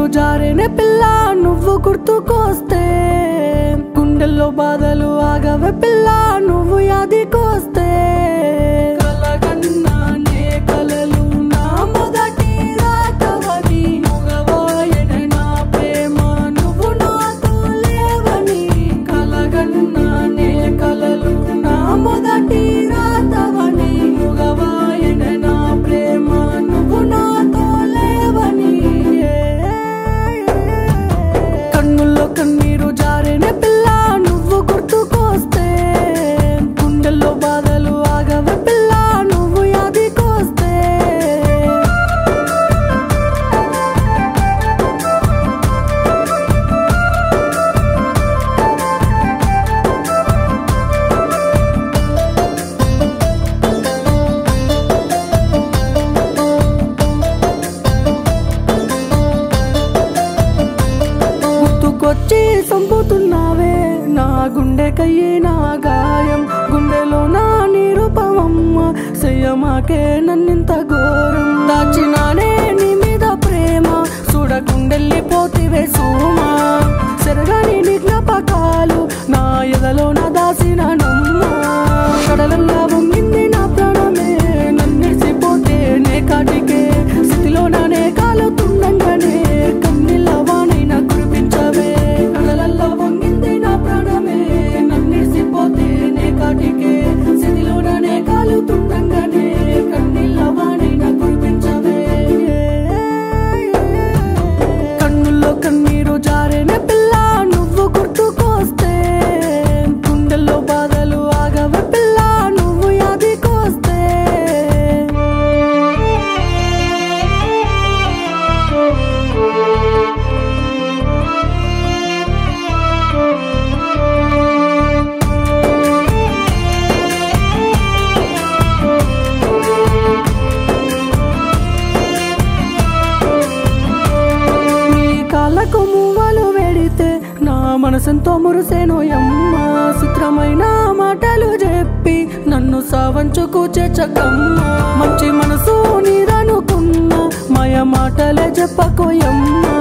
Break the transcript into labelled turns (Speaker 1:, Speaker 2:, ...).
Speaker 1: కన్నీరు జారేనే పిల్ల నువ్వు గుర్తుకొస్తే గుండెల్లో బాధలు ఆగవే పిల్ల నువ్వు యాదికొస్తే కలగన్నానే కలలు నా మొదటి రాతవని మగవాయనే నా ప్రేమ నువ్వు నాతో లేవని కలగన్నానే కలలు నా మొదటి రాతవని మగవాయనే నా ప్రేమ నువ్వు నాతో లేవని కన్నుల్లో కన్నీరు జారేనే పిల్ల నువ్వు గుర్తుకొస్తే గుండెల్లో బాధలు ఆగవే పిల్ల నువ్వు యాదికొస్తే గుర్తుకొచ్చి సంపుతున్నావే నా గుండెకయ్యే నా గాయం గుండెలో నా నిరుపమమ్మ చెయ్యమాకే నన్నింత ఘోరం దాచినానే నీ మీద ప్రేమ చూడకుండెళ్ళిపోతివే సోమా సెరగని నీ జ్ఞాపకాలు నా ఎదలో నా దాసిన నమ్మ కడలల్లా వంగింది నా ప్రాణమే నన్నిడిసిపోతే నే కాటికే స్థితిలో నానే కాలుతుండగానే కన్నీళ్ళ వానైనా కురిపించవే కడలల్లా వంగింది నా ప్రాణమే నన్నిడిసిపోతే నే కాటికే స్థితిలో నానే కాలుతుండగానే కన్నీళ్ళ వానైనా కురిపించవే కన్నుల్లో కన్నీరు జారేనే పిల్ల నువ్వు గుర్తుకొస్తే గుండెల్లో బాధలు ఆగవే పిల్ల నువ్వు యాదికొస్తే నీ కాళ్ళకు మువ్వలు వెడితే నా మనసెంతో మురిసేను యమ్మ చిత్రమైన మాటలు చెప్పి నన్ను సావంచుకు చేచకమ్మ మంచి మనసు నీరనుకున్న మాయ మాటలే చెప్పకోయమ్మ